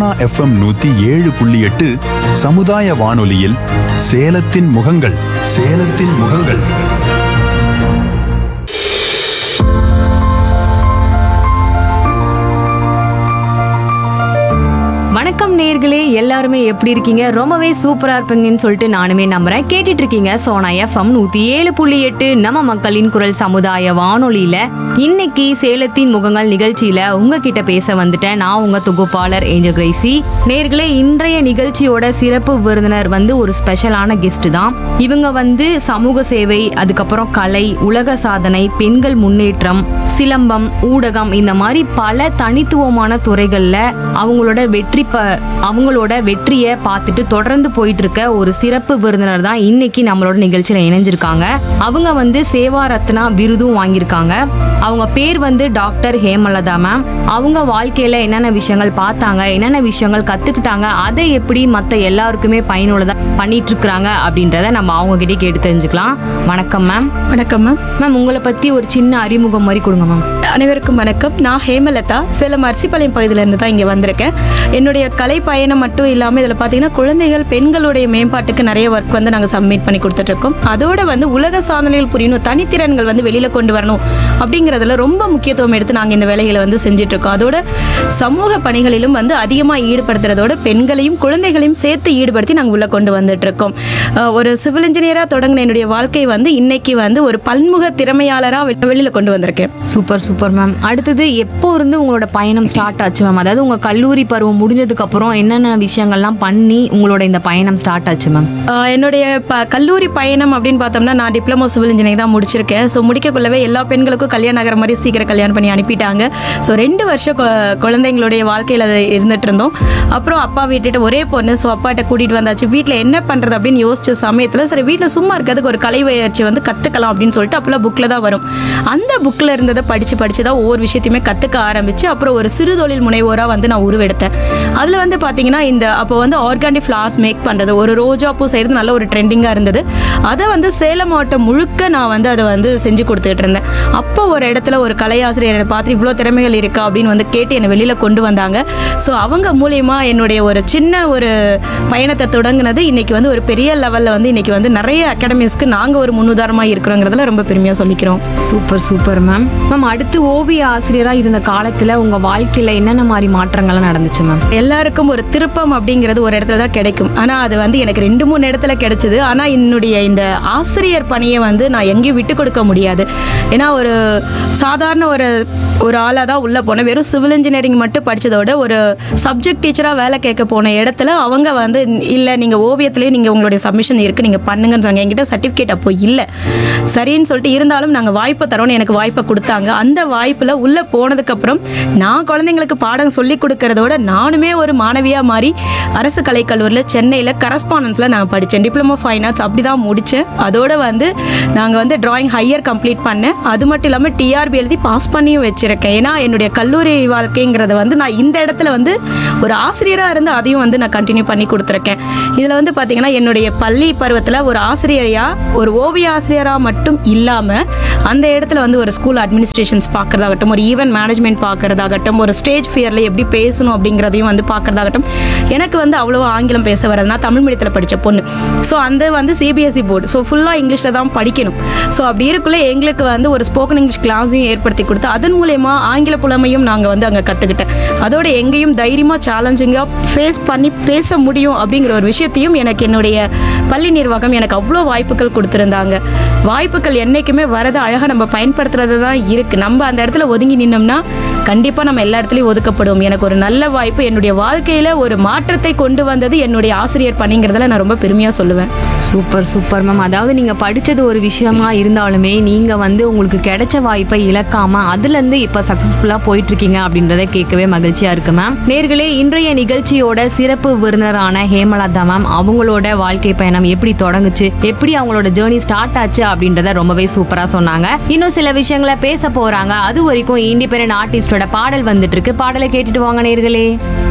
Sona FM நூத்தி ஏழு புள்ளி எட்டு சமுதாய வானொலியில் சேலத்தின் முகங்கள் சேலத்தின் முகங்கள் வணக்கம் நேர்களே எல்லாருமே எப்படி இருக்கீங்க ரொம்பவே சூப்பரா இருப்பீங்கன்னு சொல்லிட்டு நானுமே நம்புறேன் கேட்டுட்டு இருக்கீங்க சோனா எஃப்எம் நூத்தி ஏழு புள்ளி எட்டு நம்ம மக்களின் குரல் சமுதாய வானொலியில இன்னைக்கு சேலத்தின் முகங்கள் நிகழ்ச்சியில உங்ககிட்ட பேச வந்துட்டேன் நான் உங்க தொகுப்பாளர் ஏஞ்சல் கிரேசி நேர்களே இன்றைய நிகழ்ச்சியோட சிறப்பு விருந்தினர் வந்து ஒரு ஸ்பெஷலான கெஸ்ட் தான் இவங்க வந்து சமூக சேவை அதுக்கப்புறம் கலை உலக சாதனை பெண்கள் முன்னேற்றம் சிலம்பம் ஊடகம் இந்த மாதிரி பல தனித்துவமான துறைகள்ல அவங்களோட வெற்றி ப அவங்களோட வெற்றியை பார்த்துட்டு தொடர்ந்து போயிட்டு இருக்க ஒரு சிறப்பு விருந்தினர் தான் இன்னைக்கு நம்மளோட நிகழ்ச்சியில இணைஞ்சிருக்காங்க அவங்க வந்து சேவா ரத்னா விருதும் வாங்கியிருக்காங்க அவங்க பேர் வந்து டாக்டர் ஹேமலதா மேம் அவங்க வாழ்க்கையில என்னென்ன விஷயங்கள் பார்த்தாங்க என்னென்ன விஷயங்கள் கத்துக்கிட்டாங்க அதை எப்படி மத்த எல்லாருக்குமே பயனுள்ளதா பண்ணிட்டு இருக்காங்க அப்படின்றத நம்ம அவங்க கிட்டே கேட்டு தெரிஞ்சுக்கலாம் வணக்கம் மேம் வணக்கம் மேம் மேம் உங்களை பத்தி ஒரு சின்ன அறிமுகம் மாதிரி கொடுங்க மேம் அனைவருக்கும் வணக்கம் நான் ஹேமலதா சேலம் அரிசிப்பாளையம் பகுதியிலேருந்து தான் இங்கே வந்திருக்கேன் என்னுடைய கலை பயணம் மட்டும் இல்லாமல் இதில் பார்த்தீங்கன்னா குழந்தைகள் பெண்களுடைய மேம்பாட்டுக்கு நிறைய ஒர்க் வந்து நாங்கள் சப்மிட் பண்ணி கொடுத்துட்ருக்கோம் அதோட வந்து உலக சாதனைகள் புரியணும் தனித்திறன்கள் வந்து வெளியில் கொண்டு வரணும் அப்படிங்கிறதுல ரொம்ப முக்கியத்துவம் எடுத்து நாங்கள் இந்த வேலைகளை வந்து செஞ்சுட்ருக்கோம் அதோட சமூக பணிகளிலும் வந்து அதிகமாக ஈடுபடுத்துறதோட பெண்களையும் குழந்தைகளையும் சேர்த்து ஈடுபடுத்தி நாங்கள் உள்ளே கொண்டு வந்துட்டுருக்கோம் அஹ் ஒரு சிவில் இன்ஜினியராக தொடங்கின என்னுடைய வாழ்க்கை வந்து இன்னைக்கு வந்து ஒரு பன்முக திறமையாளராக வெளியில் கொண்டு வந்திருக்கேன் சூப்பர் சூப்பர் மேம் அடுத்தது எப்போ இருந்து உங்களோட பயணம் ஸ்டார்ட் ஆச்சு மேம் அதாவது உங்க கல்லூரி பருவம் முடிஞ்சதுக்கு அப்புறம் என்னென்ன விஷயங்கள்லாம் பண்ணி உங்களோட இந்த பயணம் ஸ்டார்ட் ஆச்சு மேம் ஆஹ் என்னுடைய ப கல்லூரி பயணம் அப்படின்னு பார்த்தோம்னா நான் டிப்ளமோ சிவில் இன்ஜினியரிங் தான் முடிச்சிருக்கேன் ஸோ முடிக்கக்குள்ளவே எல்லா பெண்களுக்கும் கல்யாணம் ஆகிற மாதிரி சீக்கிரம் கல்யாணம் பண்ணி அனுப்பிட்டாங்க ஸோ ரெண்டு வருஷம் கொ- குழந்தைங்களுடைய வாழ்க்கையில் அது இருந்துட்டு இருந்தோம் அப்புறம் அப்பா விட்டுட்டு ஒரே பொண்ணு ஸோ அப்பாட்ட கூட்டிகிட்டு வந்தாச்சு வீட்டில் என்ன பண்ணுறது அப்படின்னு யோசிச்ச சமயத்தில் சரி வீட்டில் சும்மா இருக்கிறதுக்கு ஒரு கலை பயிற்சி வந்து கற்றுக்கலாம் அப்படின்னு சொல்லிட்டு அப்போல்லாம் புக்கில் தான் வரும் அந்த புக்கில் இருந்ததை படித்து படித்து தான் ஒவ்வொரு விஷயத்தையுமே கற்றுக்க ஆரம்பித்து அப்புறம் ஒரு சிறு தொழில் முனைவோராக வந்து நான் உருவெடுத்தேன் அதில் வந்து பார்த்தீங்கன்னா இந்த அப்போ வந்து ஆர்கானிக் ஃப்ளார்ஸ் மேக் பண்ணுறது ஒரு ரோஜா பூ செய்கிறது நல்ல ஒரு ட்ரெண்டிங்காக இருந்தது அதை வந்து சேலம் மாவட்டம் முழுக்க நான் வந்து அதை வந்து செஞ்சு கொடுத்துட்டு இருந்தேன் அப்போ ஒரு இடத்துல ஒரு கலையாசிரியரை பார்த்து இவ்வளோ திறமைகள் இருக்கா அப்படின்னு வந்து கேட்டு என்னை வெளியில் கொண்டு வந்தாங்க ஸோ அவங்க மூலியமா என்னுடைய ஒரு சின்ன ஒரு பயணத்தை தொடங்குனது இன்னைக்கு வந்து ஒரு பெரிய லெவலில் வந்து இன்னைக்கு வந்து நிறைய அகாடமிஸ்க்கு நாங்கள் ஒரு முன்னுதாரணமாக இருக்கிறோங்கிறதுல ரொம்ப பெருமையாக சொல்லிக்கிறோம் சூப்பர் சூப்பர் மேம் மேம் அடுத்து ஓவிய ஆசிரியரா இருந்த காலத்துல உங்க வாழ்க்கையில என்னென்ன மாதிரி மாற்றங்கள்லாம் நடந்துச்சு மேம் எல்லாருக்கும் ஒரு திருப்பம் அப்படிங்கிறது ஒரு இடத்துல தான் கிடைக்கும் ஆனால் அது வந்து எனக்கு ரெண்டு மூணு இடத்துல கிடைச்சது ஆனால் என்னுடைய இந்த ஆசிரியர் பணியை வந்து நான் எங்கேயும் விட்டு கொடுக்க முடியாது ஏன்னா ஒரு சாதாரண ஒரு ஒரு ஆளாக தான் உள்ளே போனேன் வெறும் சிவில் இன்ஜினியரிங் மட்டும் படித்ததோட ஒரு சப்ஜெக்ட் டீச்சராக வேலை கேட்க போன இடத்துல அவங்க வந்து இல்லை நீங்கள் ஓவியத்திலே நீங்கள் உங்களுடைய சப்மிஷன் இருக்குது நீங்கள் பண்ணுங்கன்னு சொன்னாங்க என்கிட்ட சர்டிஃபிகேட் அப்போ இல்லை சரின்னு சொல்லிட்டு இருந்தாலும் நாங்கள் வாய்ப்பை தரோன்னு எனக்கு வாய்ப்பை கொடுத்தாங்க அந்த வாய்ப்பில் உள்ளே போனதுக்கப்புறம் நான் குழந்தைங்களுக்கு பாடம் சொல்லி கொடுக்கறதோட நானுமே ஒரு மாணவியாக மாறி அரசு கலைக்கல்லூரியில் சென்னையில் கரஸ்பாண்டன்ஸில் நான் படித்தேன் டிப்ளமோ ஃபைன் ஆர்ட்ஸ் அப்படி தான் முடித்தேன் அதோட வந்து நாங்கள் வந்து டிராயிங் ஹையர் கம்ப்ளீட் பண்ணேன் அது மட்டும் இல்லாமல் டிஆர்பி எழுதி பாஸ் பண்ணியும் வச்சுருக்கேன் ஏன்னா என்னுடைய கல்லூரி வாழ்க்கைங்கிறத வந்து நான் இந்த இடத்துல வந்து ஒரு ஆசிரியராக இருந்து அதையும் வந்து நான் கண்டினியூ பண்ணி கொடுத்துருக்கேன் இதில் வந்து பார்த்தீங்கன்னா என்னுடைய பள்ளி பருவத்தில் ஒரு ஆசிரியரையாக ஒரு ஓவிய ஆசிரியராக மட்டும் இல்லாமல் அந்த இடத்துல வந்து ஒரு ஸ்கூல் அட்மினிஸ்ட்ரேஷன்ஸ் பார்க்குறதாகட்டும் ஒரு ஈவென்ட் மேனேஜ்மெண்ட் பார்க்குறதாகட்டும் ஒரு ஸ்டேஜ் ஃபியரில் எப்படி பேசணும் அப்படிங்கிறதையும் வந்து பார்க்குறதாகட்டும் எனக்கு வந்து அவ்வளோ ஆங்கிலம் பேச வராது நான் தமிழ் மீடியத்தில் படித்த பொண்ணு ஸோ அந்த வந்து சிபிஎஸ்சி போர்டு ஸோ ஃபுல்லாக இங்கிலீஷில் தான் படிக்கணும் ஸோ அப்படி இருக்குள்ள எங்களுக்கு வந்து ஒரு ஸ்போக்கன் இங்கிலீஷ் கிளாஸையும் ஏற்படுத்தி கொடுத்து அதன் மூலயமா ஆங்கில புலமையும் நாங்கள் வந்து அங்கே கற்றுக்கிட்டேன் அதோட எங்கேயும் தைரியமாக சேலஞ்சிங்காக ஃபேஸ் பண்ணி பேச முடியும் அப்படிங்கிற ஒரு விஷயத்தையும் எனக்கு என்னுடைய பள்ளி நிர்வாகம் எனக்கு அவ்வளோ வாய்ப்புகள் கொடுத்துருந்தாங்க வாய்ப்புகள் என்றைக்குமே வரதை அழகாக நம்ம பயன்படுத்துறது தான் இருக்குது நம்ம அந்த இடத்துல ஒதுங்கி நின்னோம்னா கண்டிப்பாக நம்ம எல்லா இடத்துலையும் ஒதுக்கப்படுவோம் எனக்கு ஒரு நல்ல வாய்ப்பு என்னுடைய வாழ்க்கையில் ஒரு மாற்றத்தை கொண்டு வந்தது என்னுடைய ஆசிரியர் பணிங்கிறதுல நான் ரொம்ப பெருமையாக சொல்லுவேன் சூப்பர் சூப்பர் மேம் அதாவது நீங்க படிச்சது ஒரு விஷயமா இருந்தாலுமே நீங்க வந்து உங்களுக்கு கிடைச்ச வாய்ப்பை இழக்காம அதுல இருந்து இப்ப சக்சஸ்ஃபுல்லா போயிட்டு இருக்கீங்க அப்படின்றத கேட்கவே மகிழ்ச்சியா இருக்கு மேம் நேர்களே இன்றைய நிகழ்ச்சியோட சிறப்பு விருந்தினரான ஹேமலதா மேம் அவங்களோட வாழ்க்கை பயணம் எப்படி தொடங்குச்சு எப்படி அவங்களோட ஜேர்னி ஸ்டார்ட் ஆச்சு அப்படின்றத ரொம்பவே சூப்பரா சொன்னாங்க இன்னும் சில விஷயங்களை பேச போறாங்க அது வரைக்கும் இண்டிபெண்டன்ட் ஆர்டிஸ்டோட பாடல் வந்துட்டு இருக்கு பாடலை கேட்டுட்டு வாங்க நேர்களே